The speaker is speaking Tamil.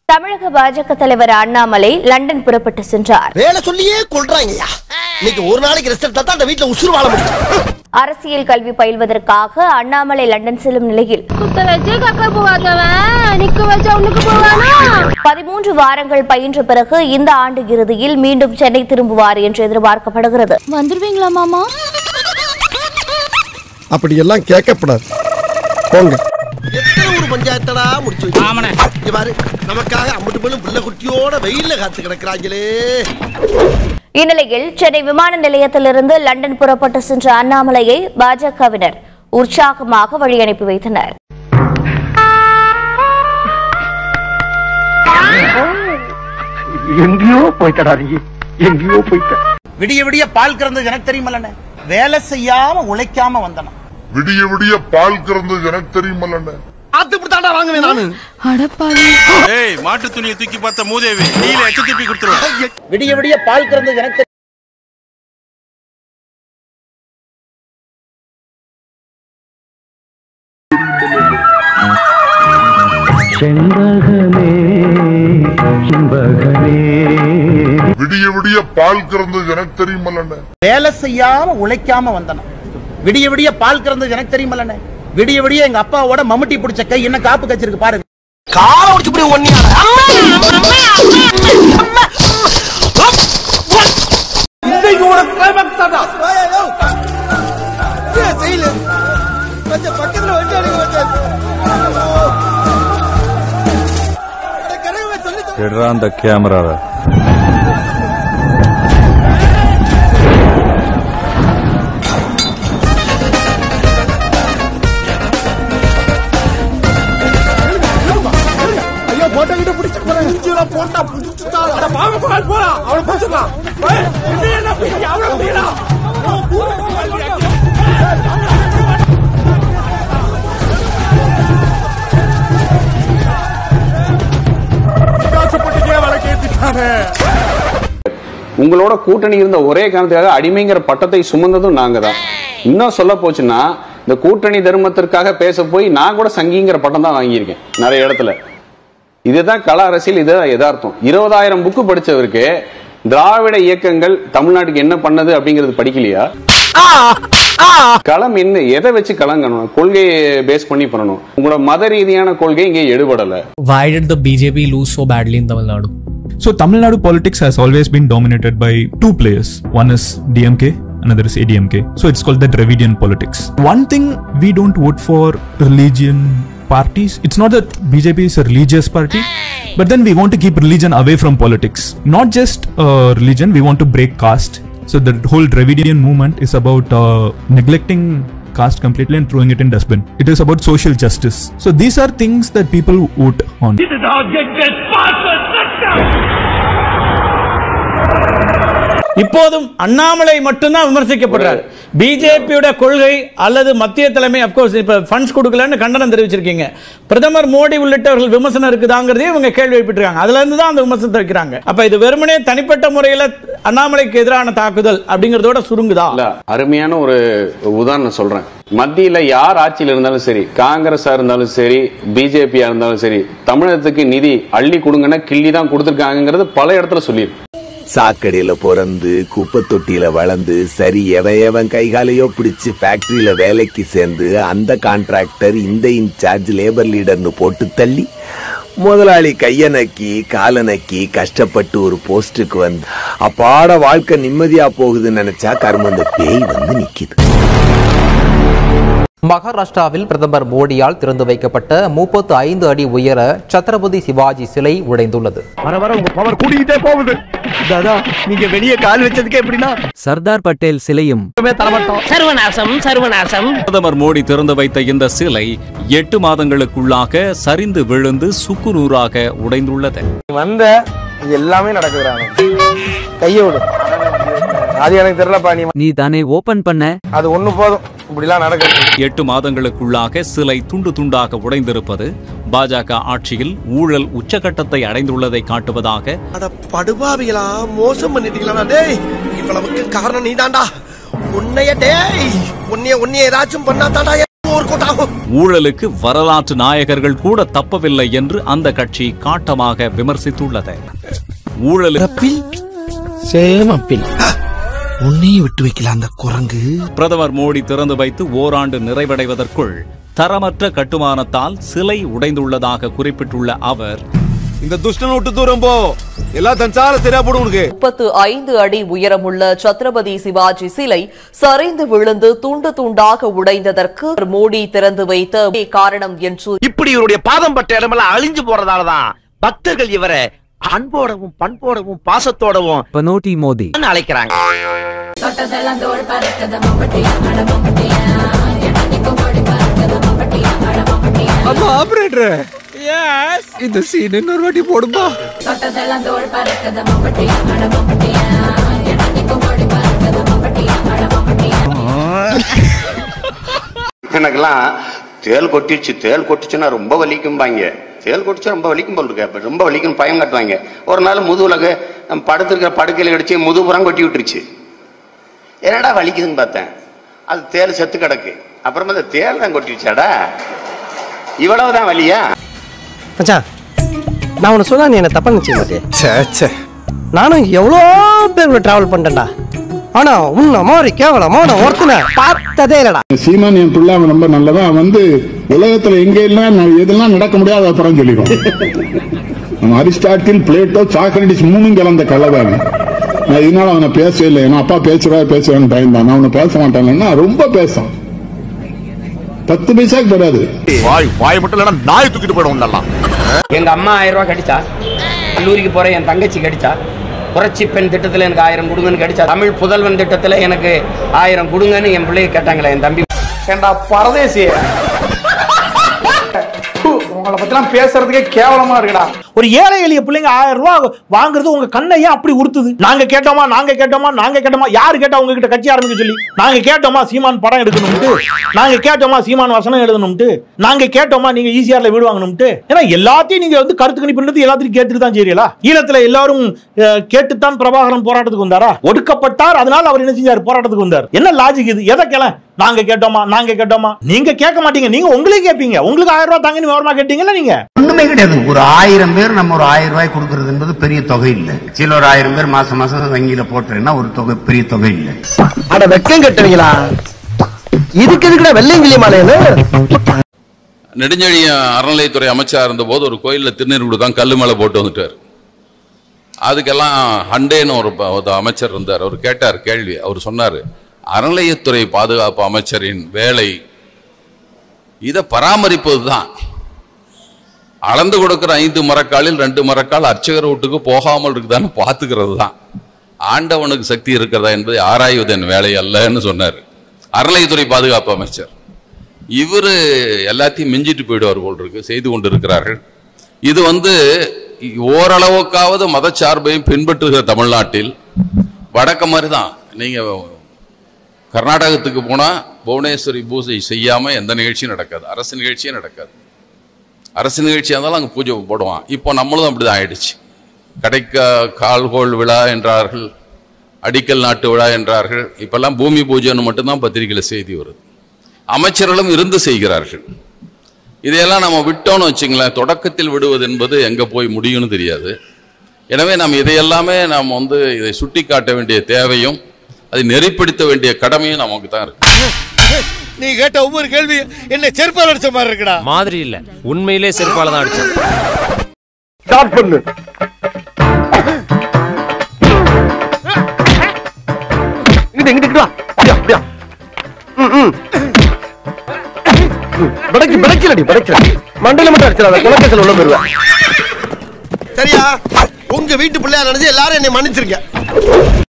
தமிழக பாஜக தலைவர் அண்ணாமலை லண்டன் புறப்பட்டு சென்றார் வேலை சொல்லியே கொள்றாங்கய்யா இன்னைக்கு ஒரு நாளைக்கு ரெஸ்ட் எடுத்தா தான் அந்த வீட்டுல உசுறு வாழ முடியும் அரசியல் கல்வி பயில்வதற்காக அண்ணாமலை லண்டன் செல்லும் நிலையில் குத்த வச்சு கக்க போவாதவன் நிக்க வச்சா உனக்கு போவானா பதிமூன்று வாரங்கள் பயின்ற பிறகு இந்த ஆண்டு இறுதியில் மீண்டும் சென்னை திரும்புவார் என்று எதிர்பார்க்கப்படுகிறது வந்துருவீங்களா மாமா அப்படியெல்லாம் கேட்கப்படாது போங்க எத்தனை ஒரு பஞ்சாயத்தடா முடிச்சு வச்சு இங்க பாரு நமக்காக அம்பட்டு பெண்ணும் பிள்ளை குட்டியோட வெயில்ல காத்து கிடக்குறாங்களே இந்நிலையில் சென்னை விமான நிலையத்திலிருந்து லண்டன் புறப்பட்டு சென்ற அண்ணாமலையை பாஜகவினர் உற்சாகமாக வழி அனுப்பி வைத்தனர் எங்கேயோ போயிட்டடா நீ எங்கேயோ போயிட்ட விடிய விடிய பால் கறந்தது எனக்கு தெரியுமல்லண்ணே வேலை செய்யாம உழைக்காம வந்தன விடிய விடிய பால் கறந்தது எனக்கு தெரியுமல்லண்ணே அது இப்படித்தாண்டா வாங்குவேன் நானு ஏய் மாட்டு துணியை தூக்கி பார்த்த மூதேவி நீல எச்ச துப்பி கொடுத்துருவேன் விடிய விடிய பால் கறந்தது எனக்கு தெரியும். விடிய விடிய பால் கறந்தது எனக்கு தெரியுமல்லண்ணே வேலை செய்யாம உழைக்காம வந்தன விடிய விடிய பால் கறந்தது எனக்கு தெரியுமல்லண்ணே விடிய விடிய எங்க அப்பாவோட மம்முட்டி பிடிச்ச கை என்ன காப்பு கச்சிருக்கு பாருங்க கால முடிச்சு இப்படி ஒன்னியாட இன்னைக்கு ஒரு கிளைமாக்ஸ் தாண்டா கொஞ்சம் பக்கத்துல வந்து எடுறா அந்த கேமராவை ஐயோ போட்டோ கிட்ட பிடிச்சு போறாங்க போட்டா பிடிச்சுட்டா அட பாவ பால் போறா அவளை பிடிச்சிடலாம் என்ன பிடிச்சி அவளை பிடிக்கலாம் உங்களோட கூட்டணி இருந்த ஒரே காரணத்துக்காக அடிமைங்கிற பட்டத்தை சுமந்ததும் நாங்க தான் இன்னும் சொல்ல போச்சுன்னா இந்த கூட்டணி தர்மத்திற்காக பேச போய் நான் கூட சங்கிங்கிற பட்டம் தான் வாங்கியிருக்கேன் நிறைய இடத்துல இதுதான் கள அரசியல் இதுதான் யதார்த்தம் இருபதாயிரம் புக்கு படிச்சவருக்கு திராவிட இயக்கங்கள் தமிழ்நாட்டுக்கு என்ன பண்ணது அப்படிங்கிறது படிக்கலையா களம் என்ன எதை வச்சு கலங்கணும் கொள்கையை பேஸ் பண்ணி பண்ணணும் உங்களோட மத ரீதியான கொள்கை இங்கே எடுபடல why did the BJP lose so badly in Tamil Nadu? So Tamil Nadu politics has always been dominated by two players. One is DMK, another is ADMK. So it's called the Dravidian politics. One thing we don't vote for religion parties. It's not that BJP is a religious party, but then we want to keep religion away from politics. Not just uh, religion, we want to break caste. So the whole Dravidian movement is about uh, neglecting caste completely and throwing it in dustbin. It is about social justice. So these are things that people vote on. இப்போதும் அண்ணாமலை மட்டும்தான் விமர்சிக்கப்படுறாரு பிஜேபியோட கொள்கை அல்லது மத்திய தலைமை அப்கோர்ஸ் இப்ப ஃபண்ட்ஸ் கொடுக்கலன்னு கண்டனம் தெரிவிச்சிருக்கீங்க பிரதமர் மோடி உள்ளிட்டவர்கள் விமர்சனம் இருக்குதாங்கிறதையும் இவங்க கேள்வி எழுப்பிட்டிருக்காங்க அதுல இருந்து தான் அந்த விமர்சனத்தை வைக்கிறாங்க அப்ப இது வெறுமனே தனிப்பட்ட முறையில அண்ணாமலைக்கு எதிரான தாக்குதல் அப்படிங்கறதோட சுருங்குதா இல்ல அருமையான ஒரு உதாரணம் சொல்றேன் மத்தியில யார் ஆட்சியில் இருந்தாலும் சரி காங்கிரஸா இருந்தாலும் சரி பிஜேபியா இருந்தாலும் சரி தமிழகத்துக்கு நிதி அள்ளி கொடுங்கன்னா கிள்ளி தான் கொடுத்துருக்காங்கிறது பல இடத்துல சொல்லியிருக்கு சாக்கடையில பிறந்து குப்பை தொட்டியில வளர்ந்து சரி எவன் எவன் கைகாலையோ பிடிச்சு ஃபேக்டரியில வேலைக்கு சேர்ந்து அந்த கான்ட்ராக்டர் இந்த இன்சார்ஜ் லேபர் லீடர்னு போட்டு தள்ளி முதலாளி கைய நக்கி காலை நக்கி கஷ்டப்பட்டு ஒரு போஸ்டுக்கு வந்து அப்பாட வாழ்க்கை நிம்மதியா போகுதுன்னு நினைச்சா கர்மந்த பேய் வந்து நிக்குது மகாராஷ்டிராவில் பிரதமர் மோடியால் திறந்து வைக்கப்பட்ட முப்பத்து ஐந்து அடி உயர சத்ரபதி சிவாஜி சிலை உடைந்துள்ளது வர வர உங்க பவர் கூடிக்கிட்டே போகுது தாதா நீங்க வெளியே கால் வச்சதுக்கு எப்படின்னா சர்தார் பட்டேல் சிலையும் தரமாட்டோம் சர்வநாசம் சர்வநாசம் பிரதமர் மோடி திறந்து வைத்த இந்த சிலை எட்டு மாதங்களுக்குள்ளாக சரிந்து விழுந்து சுக்குநூறாக உடைந்துள்ளது வந்த இது எல்லாமே நடக்குறாங்க கையை விடு அது எனக்கு தெரியலப்பா நீ நீ தானே ஓபன் பண்ண அது ஒண்ணு போதும் இப்படிலாம் நடக்குது எட்டு மாதங்களுக்குள்ளாக சிலை துண்டு துண்டாக உடைந்திருப்பது பாஜக ஆட்சியில் ஊழல் உச்சகட்டத்தை அடைந்துள்ளதை காட்டுவதாக அட படுபாவிகளா மோசம் பண்ணிட்டீங்களா டேய் இவ்வளவுக்கு காரணம் நீதான்டா உன்னைய டேய் உன்னைய உன்னைய ஏதாச்சும் பண்ணா தாண்டா ஒரு கூட்டாகும் ஊழலுக்கு வரலாற்று நாயகர்கள் கூட தப்பவில்லை என்று அந்த கட்சி காட்டமாக விமர்சித்துள்ளது ஊழலுக்கு சேமப்பில் உன்னையும் விட்டு வைக்கல அந்த குரங்கு பிரதமர் மோடி திறந்து வைத்து ஓராண்டு நிறைவடைவதற்குள் தரமற்ற கட்டுமானத்தால் சிலை உடைந்துள்ளதாக குறிப்பிட்டுள்ள அவர் இந்த துஷ்டனை விட்டு தூரம் போ எல்லாம் தன் சால சரியா போடும் உனக்கு முப்பத்து ஐந்து அடி உயரமுள்ள சத்ரபதி சிவாஜி சிலை சரிந்து விழுந்து துண்டு துண்டாக உடைந்ததற்கு மோடி திறந்து வைத்த காரணம் என்று இப்படி இவருடைய பாதம் பட்ட இடமெல்லாம் அழிஞ்சு போறதாலதான் பக்தர்கள் இவரை அன்போடவும் பண்போடவும் பாசத்தோடவும் பனோட்டி மோடி அழைக்கிறாங்க அப்ப ஆபரேட்டர் எஸ் இந்த சீன் இன்னொரு வாட்டி போடுமா எனக்கெல்லாம் தேல் கொட்டிடுச்சு தேல் கொட்டிச்சுன்னா ரொம்ப வலிக்கும்பாங்க தேல் கொட்டிச்சா ரொம்ப வலிக்கும் போல் இருக்கு அப்ப ரொம்ப வலிக்கும் பயம் காட்டுவாங்க ஒரு நாள் முதுகுலக நம்ம படுத்திருக்கிற படுக்கையில் கடிச்சு முதுகுப்புறம் கொட்டி விட்டுருச்சு என்னடா வலிக்குதுன்னு பார்த்தேன் அது தேல் செத்து கிடக்கு அப்புறமா அந்த தேல் தான் கொட்டிடுச்சாடா இவ்வளவுதான் வலியா மச்சான் நான் உன்னை சொன்னா நீ என்ன தப்பா நினைச்சு மாட்டே நானும் எவ்வளோ பேர் கூட டிராவல் பண்ணிட்டேன்டா ஆனா உன்ன மாதிரி கேவலமான ஒருத்தனை பார்த்ததே இல்லடா சீமான் என் பிள்ளை அவன் ரொம்ப நல்லவன் அவன் வந்து உலகத்துல எங்க எல்லாம் ந- எதெல்லாம் நடக்க முடியாது அப்புறம் சொல்லிடுவான் அவன் அரிஸ்டாட்டில் பிளேட்டோ சாக்ரட்டிஸ் மூணும் கலந்த கலவாங்க நான் இதனால அவனை பேசவே இல்லை ஏன்னா அப்பா பேசுறா பேசுவான்னு பயந்தான் நான் அவனை பேச மாட்டாங்கன்னா ரொம்ப பேசான் பத்து பைசாக்கு வராது வாய் வாய் மட்டும் இல்லைன்னா நாய் தூக்கிட்டு போயிடும் நல்லா எங்க அம்மா ஆயிரம் ரூபாய் கடிச்சா கல்லூரிக்கு போற என் தங்கச்சி கடிச்சா புரட்சி பெண் திட்டத்துல எனக்கு ஆயிரம் கொடுங்கன்னு கடிச்சா தமிழ் புதல்வன் திட்டத்துல எனக்கு ஆயிரம் கொடுங்கன்னு என் பிள்ளைய கேட்டாங்களே என் தம்பி ஏண்டா பரதேசி உங்களை பத்திலாம் பேசுறதுக்கே கேவலமா இருக்குடா ஒரு ஏழை எளிய பிள்ளைங்க ஆயிரம் ரூபாய் வாங்குறது உங்க கண்ணை ஏன் அப்படி உறுத்துது நாங்க கேட்டோமா நாங்க கேட்டோமா நாங்க கேட்டோமா யாரு கேட்டா உங்ககிட்ட கட்சி ஆரம்பிக்க சொல்லி நாங்க கேட்டோமா சீமான் படம் எடுக்கணும்ட்டு நாங்க கேட்டோமா சீமான் வசனம் எழுதணும்ட்டு நாங்க கேட்டோமா நீங்க ஈசிஆர்ல வீடு வாங்கணும்ட்டு ஏன்னா எல்லாத்தையும் நீங்க வந்து கருத்து கணிப்புன்றது எல்லாத்தையும் கேட்டுட்டு தான் செய்யறீங்களா ஈழத்துல எல்லாரும் அஹ், கேட்டுத்தான் பிரபாகரன் போராட்டத்துக்கு வந்தாரா ஒடுக்கப்பட்டார் அதனால அவர் என்ன செஞ்சார் போராட்டத்துக்கு வந்தார் என்ன லாஜிக் இது எதை கேள நாங்க கேட்டோமா நாங்க கேட்டோமா நீங்க கேட்க மாட்டீங்க நீங்க உங்களே கேட்பீங்க உங்களுக்கு ஆயிரம் ரூபாய் தாங்கன்னு விவரமா கேட்டீங்கல்ல நீங்க ஒண்ணுமே கிடையாது ஒரு ஆயிரம் பேர் நம்ம ஒரு ஆயிரம் ரூபாய் கொடுக்கறது என்பது பெரிய தொகை இல்ல சில ஒரு ஆயிரம் பேர் மாசம் மாசம் வங்கியில போட்டுறேன்னா ஒரு தொகை பெரிய தொகை இல்ல அட வெக்கம் கட்டுவீங்களா இதுக்கு எதுக்குடா வெள்ளையங்கிலி மாலையில நெடுஞ்செழிய அறநிலையத்துறை அமைச்சா இருந்தபோது ஒரு கோயிலில் திருநீர் தான் கல்லு மேலே போட்டு வந்துட்டார் அதுக்கெல்லாம் ஹண்டேன்னு ஒரு ப- ஒரு அமைச்சர் இருந்தார் அவர் கேட்டார் கேள்வி அவர் சொன்னார் அறநிலையத்துறை பாதுகாப்பு அமைச்சரின் வேலை இதை பராமரிப்பது தான் அளந்து கொடுக்கிற ஐந்து மரக்காலில் ரெண்டு மரக்கால் அர்ச்சகர் வீட்டுக்கு போகாமல் இருக்குதான்னு பார்த்துக்கிறது தான் ஆண்டவனுக்கு சக்தி இருக்கிறதா என்பதை ஆராய்வது என் வேலை அல்லன்னு சொன்னார் அறநிலையத்துறை பாதுகாப்பு அமைச்சர் இவர் எல்லாத்தையும் மிஞ்சிட்டு போயிடுவார் போல் இருக்கு செய்து கொண்டு இருக்கிறார்கள் இது வந்து ஓரளவுக்காவது மதச்சார்பையும் பின்பற்றுகிற தமிழ்நாட்டில் வடக்க மாதிரி தான் நீங்க கர்நாடகத்துக்கு போனா புவனேஸ்வரி பூஜை செய்யாம எந்த நிகழ்ச்சியும் நடக்காது அரசு நிகழ்ச்சியே நடக்காது அரசு நிகழ்ச்சியாக இருந்தாலும் அங்கே பூஜை போடுவான் இப்போ நம்மளும் அப்படிதான் ஆயிடுச்சு கடைக்க கால்கோள் விழா என்றார்கள் அடிக்கல் நாட்டு விழா என்றார்கள் இப்பெல்லாம் பூமி பூஜைன்னு மட்டும்தான் பத்திரிகையில் செய்தி வருது அமைச்சர்களும் இருந்து செய்கிறார்கள் இதையெல்லாம் நம்ம விட்டோம்னு வச்சுங்களேன் தொடக்கத்தில் விடுவது என்பது எங்க போய் முடியும்னு தெரியாது எனவே நாம் இதையெல்லாமே நாம் வந்து இதை சுட்டி காட்ட வேண்டிய தேவையும் அதை நெறிப்படுத்த வேண்டிய கடமையும் நமக்கு தான் இருக்கு நீ கேட்ட ஒவ்வொரு கேள்வி என்ன செருப்பால் அடிச்ச மாதிரி இருக்குடா மாதிரி இல்ல உண்மையிலே செருப்பால தான் அடிச்சேன் ஸ்டார்ட் பண்ணு இங்கிட்டு இங்கிட்டு வா அப்படியா அப்படியா ம், ம். படைக்கு படைக்கலடி படைக்கல மண்டல மட்டும் அடிச்சிடாத குலக்கத்தில் உள்ள போயிருவேன் சரியா உங்க வீட்டு பிள்ளையா நினைச்சு எல்லாரும் என்னை மன்னிச்சிருக்க